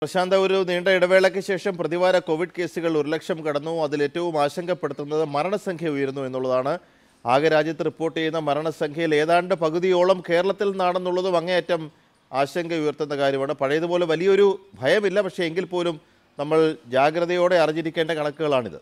പ്രശാന്ത ഒരു നീണ്ട ഇടവേളയ്ക്ക് ശേഷം പ്രതിവാര കോവിഡ് കേസുകൾ ഒരു ലക്ഷം കടന്നു അതിൽ ഏറ്റവും ആശങ്കപ്പെടുത്തുന്നത് മരണസംഖ്യ ഉയരുന്നു എന്നുള്ളതാണ് ആകെ രാജ്യത്ത് റിപ്പോർട്ട് ചെയ്യുന്ന മരണസംഖ്യയിൽ ഏതാണ്ട് പകുതിയോളം കേരളത്തിൽ നിന്നാണെന്നുള്ളതും അങ്ങേയറ്റം ആശങ്ക ഉയർത്തുന്ന കാര്യമാണ് പഴയതുപോലെ വലിയൊരു ഭയമില്ല പക്ഷേ എങ്കിൽ പോലും നമ്മൾ ജാഗ്രതയോടെ അറിഞ്ഞിരിക്കേണ്ട കണക്കുകളാണിത്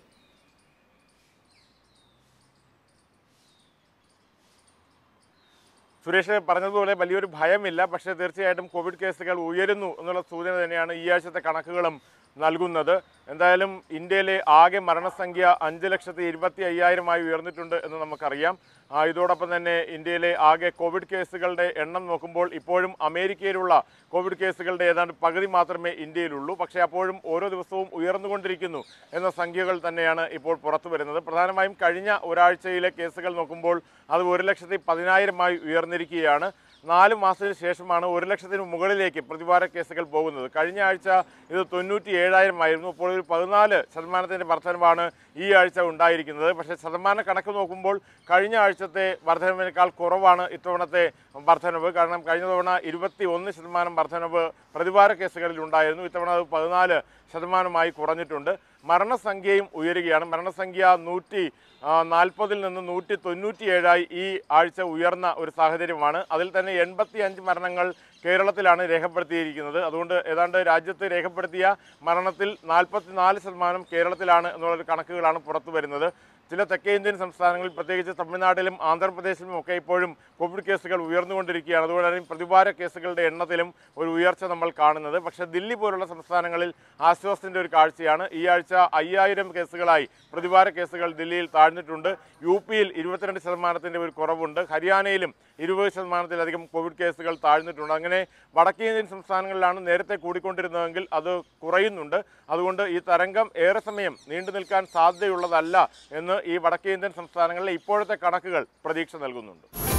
സുരേഷ് പറഞ്ഞതുപോലെ വലിയൊരു ഭയമില്ല പക്ഷേ തീർച്ചയായിട്ടും കോവിഡ് കേസുകൾ ഉയരുന്നു എന്നുള്ള സൂചന തന്നെയാണ് ഈ ആഴ്ചത്തെ കണക്കുകളും നൽകുന്നത് എന്തായാലും ഇന്ത്യയിലെ ആകെ മരണസംഖ്യ അഞ്ച് ലക്ഷത്തി ഇരുപത്തി അയ്യായിരമായി ഉയർന്നിട്ടുണ്ട് എന്ന് നമുക്കറിയാം ആ, ഇതോടൊപ്പം തന്നെ ഇന്ത്യയിലെ ആകെ കോവിഡ് കേസുകളുടെ എണ്ണം നോക്കുമ്പോൾ ഇപ്പോഴും അമേരിക്കയിലുള്ള കോവിഡ് കേസുകളുടെ ഏതാണ്ട് പകുതി മാത്രമേ ഇന്ത്യയിലുള്ളൂ പക്ഷേ അപ്പോഴും ഓരോ ദിവസവും ഉയർന്നുകൊണ്ടിരിക്കുന്നു എന്ന സംഖ്യകൾ തന്നെയാണ് ഇപ്പോൾ പുറത്തു വരുന്നത് പ്രധാനമായും കഴിഞ്ഞ ഒരാഴ്ചയിലെ കേസുകൾ നോക്കുമ്പോൾ അത് ഒരു ലക്ഷത്തി പതിനായിരമായി ഉയർന്നിരിക്കുകയാണ് നാല് മാസത്തിന് ശേഷമാണ് ഒരു ലക്ഷത്തിന് മുകളിലേക്ക് പ്രതിവാര കേസുകൾ പോകുന്നത് കഴിഞ്ഞ ആഴ്ച ഇത് തൊണ്ണൂറ്റി ഏഴായിരമായിരുന്നു ഇപ്പോൾ ഒരു പതിനാല് ശതമാനത്തിൻ്റെ വർധനവാണ് ഈ ആഴ്ച ഉണ്ടായിരിക്കുന്നത് പക്ഷേ ശതമാന കണക്ക് നോക്കുമ്പോൾ കഴിഞ്ഞ ആഴ്ചത്തെ വർധനവിനേക്കാൾ കുറവാണ് ഇത്തവണത്തെ വർധനവ് കാരണം കഴിഞ്ഞ തവണ ഇരുപത്തി ഒന്ന് ശതമാനം വർധനവ് പ്രതിവാര കേസുകളിൽ ഉണ്ടായിരുന്നു ഇത്തവണ അത് പതിനാല് ശതമാനമായി കുറഞ്ഞിട്ടുണ്ട് മരണസംഖ്യയും ഉയരുകയാണ് മരണസംഖ്യ നൂറ്റി നാൽപ്പതിൽ നിന്ന് നൂറ്റി തൊണ്ണൂറ്റിയേഴായി ഈ ആഴ്ച ഉയർന്ന ഒരു സാഹചര്യമാണ് അതിൽ തന്നെ എൺപത്തി അഞ്ച് മരണങ്ങൾ കേരളത്തിലാണ് രേഖപ്പെടുത്തിയിരിക്കുന്നത് അതുകൊണ്ട് ഏതാണ്ട് രാജ്യത്ത് രേഖപ്പെടുത്തിയ മരണത്തിൽ നാൽപ്പത്തിനാല് ശതമാനം കേരളത്തിലാണ് എന്നുള്ളൊരു കണക്കുകളാണ് പുറത്തു വരുന്നത് ചില തെക്കേ ഇന്ത്യൻ സംസ്ഥാനങ്ങളിൽ പ്രത്യേകിച്ച് തമിഴ്നാട്ടിലും ആന്ധ്രാപ്രദേശിലും ഒക്കെ ഇപ്പോഴും കോവിഡ് കേസുകൾ ഉയർന്നുകൊണ്ടിരിക്കുകയാണ് അതുകൊണ്ട് തന്നെ പ്രതിവാര കേസുകളുടെ എണ്ണത്തിലും ഒരു ഉയർച്ച നമ്മൾ കാണുന്നത് പക്ഷേ ദില്ലി പോലുള്ള സംസ്ഥാനങ്ങളിൽ ആശ്വാസത്തിൻ്റെ ഒരു കാഴ്ചയാണ് ഈ ആഴ്ച അയ്യായിരം കേസുകളായി പ്രതിവാര കേസുകൾ ദില്ലിയിൽ താഴ്ന്നിട്ടുണ്ട് യു പിയിൽ ഇരുപത്തിരണ്ട് ശതമാനത്തിൻ്റെ ഒരു കുറവുണ്ട് ഹരിയാനയിലും ഇരുപത് ശതമാനത്തിലധികം കോവിഡ് കേസുകൾ താഴ്ന്നിട്ടുണ്ട് അങ്ങനെ വടക്കേ ഇന്ത്യൻ സംസ്ഥാനങ്ങളിലാണ് നേരത്തെ കൂടിക്കൊണ്ടിരുന്നതെങ്കിൽ അത് കുറയുന്നുണ്ട് അതുകൊണ്ട് ഈ തരംഗം ഏറെ സമയം നീണ്ടു നിൽക്കാൻ സാധ്യതയുള്ളതല്ല എന്ന് ഈ വടക്കേ ഇന്ത്യൻ സംസ്ഥാനങ്ങളിലെ ഇപ്പോഴത്തെ കണക്കുകൾ പ്രതീക്ഷ നൽകുന്നുണ്ട്